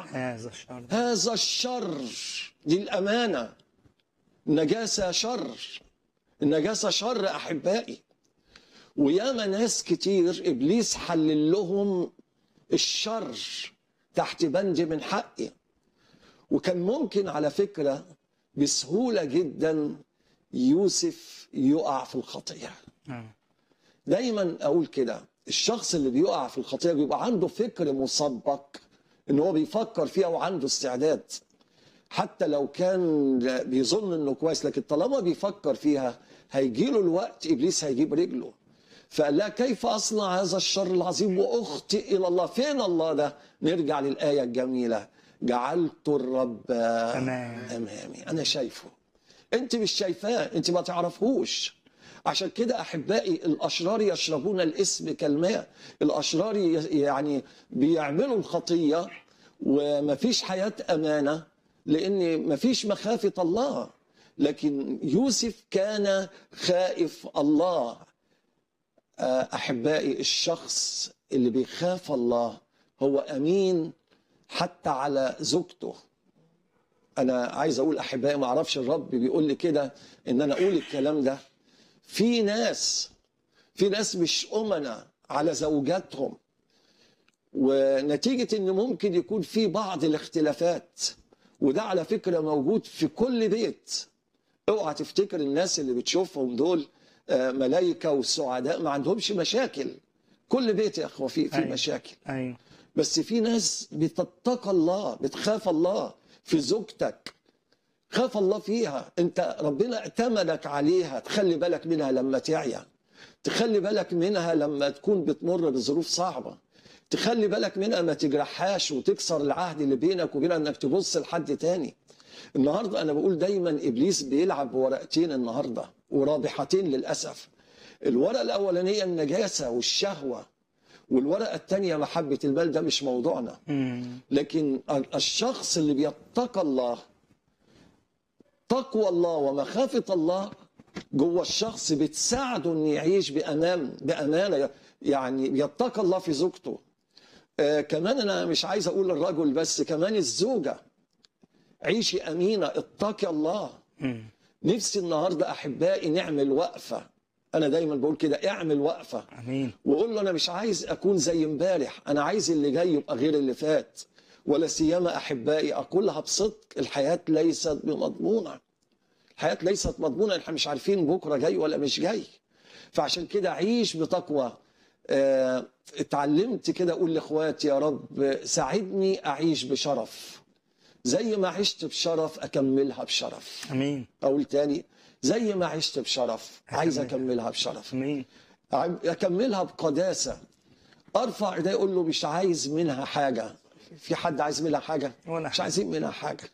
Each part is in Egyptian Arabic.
هذا الشر هذا الشر دي الأمانة النجاسة شر النجاسة شر أحبائي وياما ناس كتير إبليس حلل لهم الشر تحت بند من حقي وكان ممكن على فكرة بسهولة جدا يوسف يقع في الخطية نعم. دايما أقول كده الشخص اللي بيقع في الخطية بيبقى عنده فكر مسبق ان هو بيفكر فيها وعنده استعداد حتى لو كان بيظن انه كويس لكن طالما بيفكر فيها هيجي له الوقت ابليس هيجيب رجله فقال لها كيف اصنع هذا الشر العظيم واخطئ الى الله فين الله ده نرجع للايه الجميله جعلت الرب أمام. امامي انا شايفه انت مش شايفاه انت ما تعرفهوش عشان كده احبائي الاشرار يشربون الاسم كالماء الاشرار ي- يعني بيعملوا الخطيه ومفيش حياه امانه لان مفيش مخافه الله لكن يوسف كان خائف الله آه، احبائي الشخص اللي بيخاف الله هو امين حتى على زوجته انا عايز اقول احبائي ما اعرفش الرب بيقول لي كده ان انا اقول الكلام ده في ناس في ناس مش امنا على زوجاتهم ونتيجه ان ممكن يكون في بعض الاختلافات وده على فكره موجود في كل بيت اوعى تفتكر الناس اللي بتشوفهم دول آه، ملايكه وسعداء ما عندهمش مشاكل كل بيت يا اخوه في في أيوة. مشاكل ايوه بس في ناس بتتقى الله بتخاف الله في زوجتك خاف الله فيها انت ربنا ائتمنك عليها تخلي بالك منها لما تعيا تخلي بالك منها لما تكون بتمر بظروف صعبة تخلي بالك منها ما تجرحهاش وتكسر العهد اللي بينك وبينها انك تبص لحد تاني النهارده انا بقول دايما ابليس بيلعب بورقتين النهارده ورابحتين للاسف الورقه الاولانيه النجاسه والشهوه والورقه الثانيه محبه المال ده مش موضوعنا مم. لكن الشخص اللي بيتقى الله تقوى الله ومخافة الله جوه الشخص بتساعده انه يعيش بأمان بأمانة يعني بيتقى الله في زوجته آه كمان انا مش عايز اقول الرجل بس كمان الزوجة عيشي أمينة اتقي الله مم. نفسي النهاردة أحبائي نعمل وقفة أنا دايما بقول كده اعمل وقفة امين وقول له انا مش عايز اكون زي امبارح انا عايز اللي جاي يبقى غير اللي فات ولا سيما احبائي اقولها بصدق الحياه ليست بمضمونه الحياه ليست مضمونه احنا مش عارفين بكره جاي ولا مش جاي فعشان كده عيش بتقوى آه، اتعلمت كده اقول لاخواتي يا رب ساعدني اعيش بشرف زي ما عشت بشرف اكملها بشرف امين اقول تاني زي ما عشت بشرف عايز أكملها. اكملها بشرف امين اكملها بقداسه ارفع ايدي اقول له مش عايز منها حاجه في حد عايز منها حاجه ولا مش حاجة. عايزين منها حاجه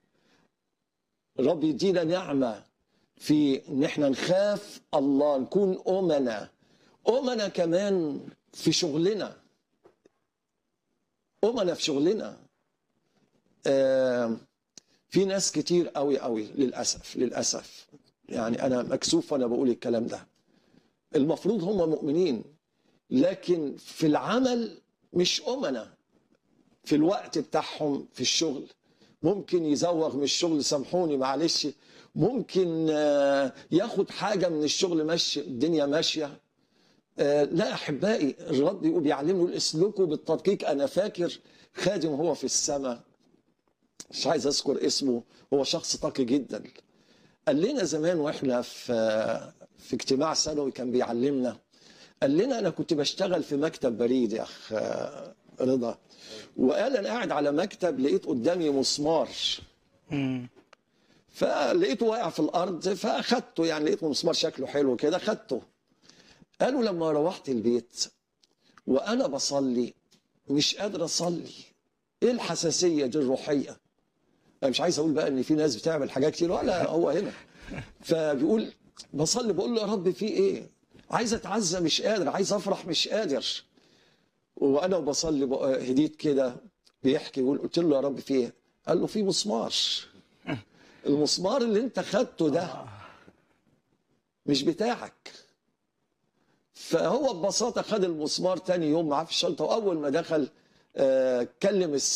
رب يدينا نعمه في ان احنا نخاف الله نكون امنا امنا كمان في شغلنا امنا في شغلنا آه في ناس كتير قوي قوي للاسف للاسف يعني انا مكسوف وانا بقول الكلام ده المفروض هم مؤمنين لكن في العمل مش أمنا في الوقت بتاعهم في الشغل ممكن يزوغ من الشغل سامحوني معلش ممكن آه، ياخد حاجة من الشغل ماشي الدنيا ماشية آه، لا أحبائي الرب يقول بيعلمه يقول اسلكوا بالتدقيق أنا فاكر خادم هو في السماء مش عايز أذكر اسمه هو شخص تقي جدا قال لنا زمان واحنا في في اجتماع سنوي كان بيعلمنا قال لنا انا كنت بشتغل في مكتب بريد يا اخ رضا وقال انا قاعد على مكتب لقيت قدامي مسمار مم. فلقيته واقع في الارض فاخدته يعني لقيت مسمار شكله حلو كده خدته قالوا لما روحت البيت وانا بصلي مش قادر اصلي ايه الحساسيه دي الروحيه انا مش عايز اقول بقى ان في ناس بتعمل حاجات كتير ولا هو هنا فبيقول بصلي بقول له يا رب في ايه عايز اتعزى مش قادر عايز افرح مش قادر وانا وبصلي بقى هديت كده بيحكي يقول قلت له يا رب في ايه قال له في مسمار المسمار اللي انت خدته ده مش بتاعك فهو ببساطه خد المسمار تاني يوم معاه في الشنطه واول ما دخل آه، كلم